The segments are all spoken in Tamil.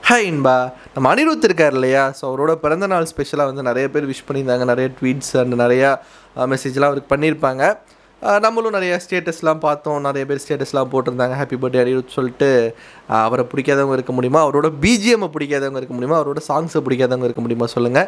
ஹாய் இன்பா நம்ம அனிருத் இருக்கார் இல்லையா ஸோ அவரோட பிறந்த நாள் ஸ்பெஷலாக வந்து நிறைய பேர் விஷ் பண்ணியிருந்தாங்க நிறைய ட்வீட்ஸ் அண்ட் நிறையா மெசேஜ்லாம் அவருக்கு பண்ணியிருப்பாங்க அஹ் நம்மளும் நிறைய ஸ்டேட்டஸ்லாம் பார்த்தோம் நிறைய பேர் ஸ்டேட்டஸ்லாம் போட்டிருந்தாங்க ஹாப்பி பர்த்டே அனிருத் சொல்லிட்டு அஹ் அவரை பிடிக்காதவங்க இருக்க முடியுமா அவரோட பிஜிஎம்மை பிடிக்காதவங்க இருக்க முடியுமா அவரோட சாங்ஸை பிடிக்காதவங்க இருக்க முடியுமா சொல்லுங்கள்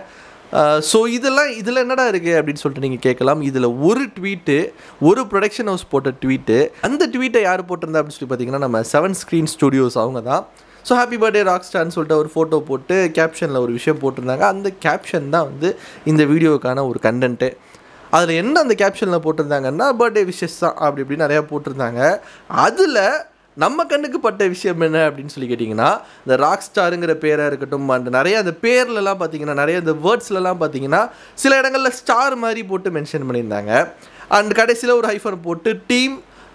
ஸோ இதெல்லாம் இதில் என்னடா இருக்குது அப்படின்னு சொல்லிட்டு நீங்கள் கேட்கலாம் இதில் ஒரு ட்வீட்டு ஒரு ப்ரொடக்ஷன் ஹவுஸ் போட்ட ட்வீட்டு அந்த ட்வீட்டை யார் போட்டிருந்தா அப்படின்னு சொல்லி பார்த்தீங்கன்னா நம்ம செவன் ஸ்க்ரீன் ஸ்டுடியோஸ் அவங்க தான் ஸோ ஹாப்பி பர்த்டே ராக் ஸ்டார்னு சொல்லிட்டு ஒரு ஃபோட்டோ போட்டு கேப்ஷனில் ஒரு விஷயம் போட்டிருந்தாங்க அந்த கேப்ஷன் தான் வந்து இந்த வீடியோவுக்கான ஒரு கண்டென்ட்டு அதில் என்ன அந்த கேப்ஷனில் போட்டிருந்தாங்கன்னா பர்த்டே விஷஸ் தான் அப்படி இப்படி நிறையா போட்டிருந்தாங்க அதில் நம்ம கண்ணுக்கு பட்ட விஷயம் என்ன அப்படின்னு சொல்லி கேட்டிங்கன்னா இந்த ராக் ஸ்டாருங்கிற பேராக இருக்கட்டும் அந்த நிறைய அந்த பேர்லலாம் பார்த்தீங்கன்னா நிறைய அந்த வேர்ட்ஸ்லலாம் பார்த்தீங்கன்னா சில இடங்களில் ஸ்டார் மாதிரி போட்டு மென்ஷன் பண்ணியிருந்தாங்க அண்ட் கடைசியில் ஒரு ஹைஃபன் போட்டு டீம்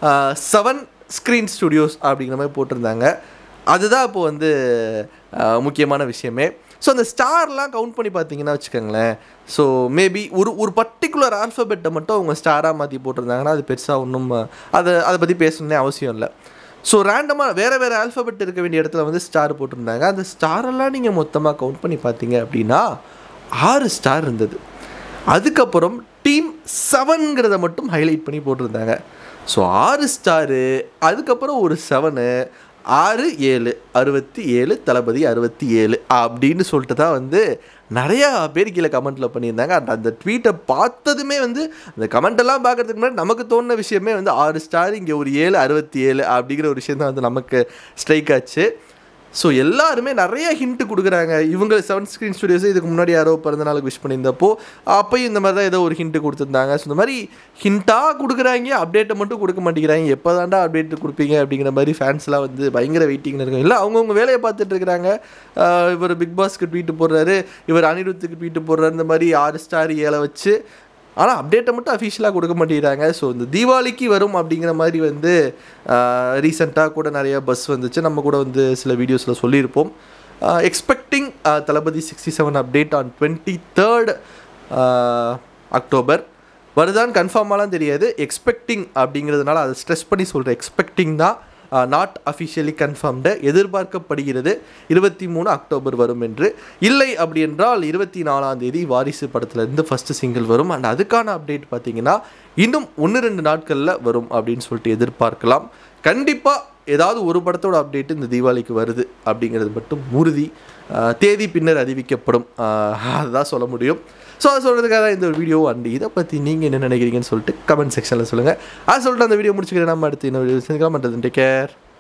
செவன் ஸ்க்ரீன் ஸ்டுடியோஸ் அப்படிங்கிற மாதிரி போட்டிருந்தாங்க அதுதான் இப்போ வந்து அஹ், முக்கியமான விஷயமே ஸோ அந்த ஸ்டார்லாம் கவுண்ட் பண்ணி பார்த்தீங்கன்னா வச்சுக்கோங்களேன் ஸோ மேபி ஒரு ஒரு பர்டிகுலர் ஆல்ஃபபெட்டை மட்டும் அவங்க ஸ்டாராக மாற்றி போட்டிருந்தாங்கன்னா அது பெருசாக ஒன்றும் அதை அதை பற்றி பேசணுன்னே அவசியம் இல்லை ஸோ ரேண்டமாக வேறு வேறு ஆல்ஃபபெட் இருக்க வேண்டிய இடத்துல வந்து ஸ்டார் போட்டிருந்தாங்க அந்த ஸ்டாரெல்லாம் நீங்கள் மொத்தமாக கவுண்ட் பண்ணி பார்த்தீங்க அப்படின்னா ஆறு ஸ்டார் இருந்தது அதுக்கப்புறம் டீம் செவன்கிறத மட்டும் ஹைலைட் பண்ணி போட்டிருந்தாங்க ஸோ ஆறு ஸ்டாரு அதுக்கப்புறம் ஒரு செவனு ஆறு ஏழு அறுபத்தி ஏழு தளபதி அறுபத்தி ஏழு அப்படின்னு சொல்லிட்டு தான் வந்து நிறையா பேர் கீழே கமெண்ட்டில் பண்ணியிருந்தாங்க அந்த அந்த ட்வீட்டை பார்த்ததுமே வந்து அந்த கமெண்ட் எல்லாம் பார்க்கறதுக்கு முன்னாடி நமக்கு தோணுன விஷயமே வந்து ஆறு ஸ்டார் இங்கே ஒரு ஏழு அறுபத்தி ஏழு அப்படிங்கிற ஒரு விஷயம் தான் வந்து நமக்கு ஸ்ட்ரைக் ஆச்சு ஸோ எல்லாருமே நிறைய ஹிண்ட் கொடுக்குறாங்க இவங்க செவன் ஸ்க்ரீன் ஸ்டுடியோஸ் இதுக்கு முன்னாடி யாரோ பிறந்த நாளுக்கு விஷ் பண்ணியிருந்தப்போ அப்போயும் இந்த மாதிரி தான் ஏதோ ஒரு ஹிண்ட் கொடுத்துருந்தாங்க ஸோ இந்த மாதிரி ஹிண்ட்டாக கொடுக்குறாங்க அப்டேட்டை மட்டும் கொடுக்க மாட்டேங்கிறாங்க எப்போ தாண்டா அப்டேட் கொடுப்பீங்க அப்படிங்கிற மாதிரி ஃபேன்ஸ்லாம் வந்து பயங்கர வெயிட்டிங்கில் இருக்காங்க இல்லை அவங்கவுங்க வேலையை பார்த்துட்டு இருக்கிறாங்க ஆஹ் இவர் பிக் பாஸ்க்கு ட்வீட்டு போடுறாரு இவர் அனிருத்துக்கு ட்வீட்டு போடுறாரு இந்த மாதிரி ஆறு ஸ்டார் ஏழை வச்சு ஆனால் அப்டேட்டை மட்டும் அஃபிஷியலாக கொடுக்க மாட்டேங்கிறாங்க ஸோ இந்த தீபாவளிக்கு வரும் அப்படிங்கிற மாதிரி வந்து ரீசெண்டாக கூட நிறைய பஸ் வந்துச்சு நம்ம கூட வந்து சில வீடியோஸில் சொல்லியிருப்போம் expecting Thalapathy sixty seven update on twenty third October வருதான்னு கன்ஃபார்மாலாம் தெரியாது எக்ஸ்பெக்டிங் அப்படிங்கிறதுனால அதை ஸ்ட்ரெஸ் பண்ணி சொல்கிறேன் எக்ஸ்பெக்டிங் தான் நாட் அஃபிஷியலி கன்ஃபார்ம்டு எதிர்பார்க்கப்படுகிறது இருபத்தி மூணு அக்டோபர் வரும் என்று இல்லை அப்படி என்றால் இருபத்தி நாலாம் தேதி வாரிசு படத்துலேருந்து ஃபஸ்ட்டு சிங்கிள் வரும் அண்ட் அதுக்கான அப்டேட் பார்த்தீங்கன்னா இன்னும் ஒன்று ரெண்டு நாட்களில் வரும் அப்படின்னு சொல்லிட்டு எதிர்பார்க்கலாம் கண்டிப்பாக ஏதாவது ஒரு படத்தோட அப்டேட் இந்த தீபாவளிக்கு வருது அப்படிங்கிறது மட்டும் உறுதி ஆஹ் தேதி பின்னர் அறிவிக்கப்படும் ஆஹ் அதுதான் சொல்ல முடியும் ஸோ அதை சொல்கிறதுக்காக தான் இந்த ஒரு வீடியோ அண்ட் இதை பற்றி நீங்கள் என்ன நினைக்கிறீங்கன்னு சொல்லிட்டு கமெண்ட் செக்ஷனில் சொல்லுங்கள் அது சொல்லிட்டு அந்த வீடியோ முடிச்சுக்கிறேன் நம்ம அடுத்து இன்னொரு வீடியோ செஞ்சுக்கலாம் பண்ணுறது டேக் கேர்